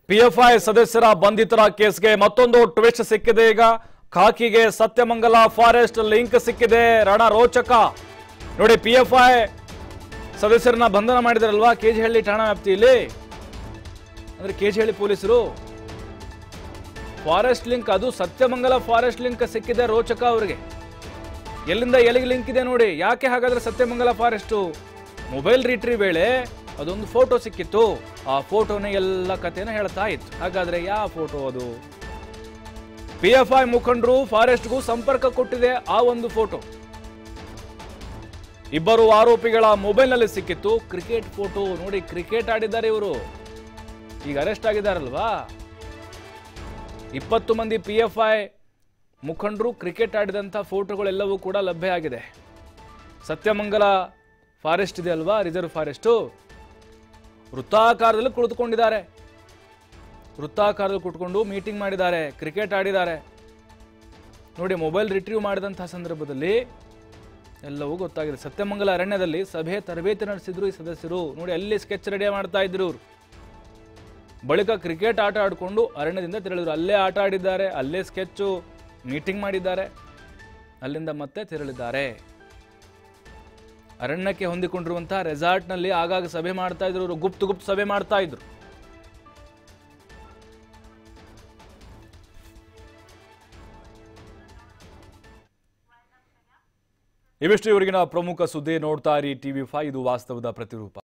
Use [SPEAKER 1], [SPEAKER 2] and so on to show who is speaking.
[SPEAKER 1] PFI ಸದಸ್ಯರ ಬಂಧಿತರ ಕೇಸ್ಗೆ ಮತ್ತೊಂದು twist ಸಿಕ್ಕಿದೆ ಈಗ ಖಾಕಿಗೆ ಸತ್ಯಮಂಗಲ ಫಾರೆಸ್ಟ್ ಲಿಂಕ್ ಸಿಕ್ಕಿದೆ ರಣ ರೋಚಕ ನೋಡಿ ಪಿಎಫ್ಐ ಸದಸ್ಯರನ್ನ ಬಂಧನ ಮಾಡಿದಾರಲ್ವಾ ಕೆಜಿಹಳ್ಳಿ ಠಾಣಾ ವ್ಯಾಪ್ತಿಯಲ್ಲಿ ಅಂದ್ರೆ ಕೆಜಿಹಳ್ಳಿ ಪೊಲೀಸರು ಫಾರೆಸ್ಟ್ ಲಿಂಕ್ ಅದು ಸತ್ಯಮಂಗಲ ಫಾರೆಸ್ಟ್ ಲಿಂಕ್ ಸಿಕ್ಕಿದೆ ರೋಚಕ ಅವರಿಗೆ ಎಲ್ಲಿಂದ ಎಲ್ಲಿಗೆ ಲಿಂಕ್ ಇದೆ ನೋಡಿ ಯಾಕೆ ಹಾಗಾದ್ರೆ ಸತ್ಯಮಂಗಲ ಫಾರೆಸ್ಟು ಮೊಬೈಲ್ ರಿಟ್ರಿ ವೇಳೆ ಅದೊಂದು ಫೋಟೋ ಸಿಕ್ಕಿತ್ತು ಆ ಫೋಟೋನೇ ಎಲ್ಲ ಕಥೆನ ಹೇಳ್ತಾ ಇತ್ತು ಹಾಗಾದ್ರೆ ಯಾವ ಫೋಟೋ ಅದು ಪಿ ಎಫ್ ಐ ಮುಖಂಡರು ಫಾರೆಸ್ಟ್ಗೂ ಸಂಪರ್ಕ ಕೊಟ್ಟಿದೆ ಆ ಒಂದು ಫೋಟೋ ಇಬ್ಬರು ಆರೋಪಿಗಳ ಮೊಬೈಲ್ನಲ್ಲಿ ಸಿಕ್ಕಿತ್ತು ಕ್ರಿಕೆಟ್ ಫೋಟೋ ನೋಡಿ ಕ್ರಿಕೆಟ್ ಆಡಿದ್ದಾರೆ ಇವರು ಈಗ ಅರೆಸ್ಟ್ ಆಗಿದ್ದಾರಲ್ವಾ ಇಪ್ಪತ್ತು ಮಂದಿ ಪಿ ಎಫ್ ಐ ಮುಖಂಡರು ಕ್ರಿಕೆಟ್ ಆಡಿದಂಥ ಫೋಟೋಗಳೆಲ್ಲವೂ ಕೂಡ ಲಭ್ಯ ಆಗಿದೆ ಸತ್ಯಮಂಗಲ ಫಾರೆಸ್ಟ್ ಇದೆ ಅಲ್ವಾ ರಿಸರ್ವ್ ಫಾರೆಸ್ಟು ವೃತ್ತಾಕಾರದಲ್ಲಿ ಕುಳಿತುಕೊಂಡಿದ್ದಾರೆ ವೃತ್ತಾಕಾರದಲ್ಲಿ ಕುತ್ಕೊಂಡು ಮೀಟಿಂಗ್ ಮಾಡಿದ್ದಾರೆ ಕ್ರಿಕೆಟ್ ಆಡಿದ್ದಾರೆ ನೋಡಿ ಮೊಬೈಲ್ ರಿಟ್ರೀವ್ ಮಾಡಿದಂತಹ ಸಂದರ್ಭದಲ್ಲಿ ಎಲ್ಲವೂ ಗೊತ್ತಾಗಿದೆ ಸತ್ಯಮಂಗಲ ಅರಣ್ಯದಲ್ಲಿ ಸಭೆ ತರಬೇತಿ ನಡೆಸಿದ್ರು ಈ ಸದಸ್ಯರು ನೋಡಿ ಅಲ್ಲಿ ಸ್ಕೆಚ್ ರೆಡಿ ಮಾಡ್ತಾ ಇದ್ರು ಇವರು ಬಳಿಕ ಕ್ರಿಕೆಟ್ ಆಟ ಆಡಿಕೊಂಡು ಅರಣ್ಯದಿಂದ ತೆರಳಿದ್ರು ಅಲ್ಲೇ ಆಟ ಆಡಿದ್ದಾರೆ ಅಲ್ಲೇ ಸ್ಕೆಚ್ಚು ಮೀಟಿಂಗ್ ಮಾಡಿದ್ದಾರೆ ಅಲ್ಲಿಂದ ಮತ್ತೆ ತೆರಳಿದ್ದಾರೆ ಅರಣ್ಯಕ್ಕೆ ಹೊಂದಿಕೊಂಡಿರುವಂತಹ ರೆಸಾರ್ಟ್ನಲ್ಲಿ ಆಗಾಗ ಸಭೆ ಮಾಡ್ತಾ ಇದ್ರು ಇವ್ರು ಗುಪ್ತ ಗುಪ್ತ ಸಭೆ ಮಾಡ್ತಾ ಇದ್ರು ಇವಿಷ್ಟು ಇವರಿಗಿನ ಪ್ರಮುಖ ಸುದ್ದಿ ನೋಡ್ತಾ ಇರಿ ಟಿವಿ ಫೈ ಇದು ವಾಸ್ತವದ ಪ್ರತಿರೂಪ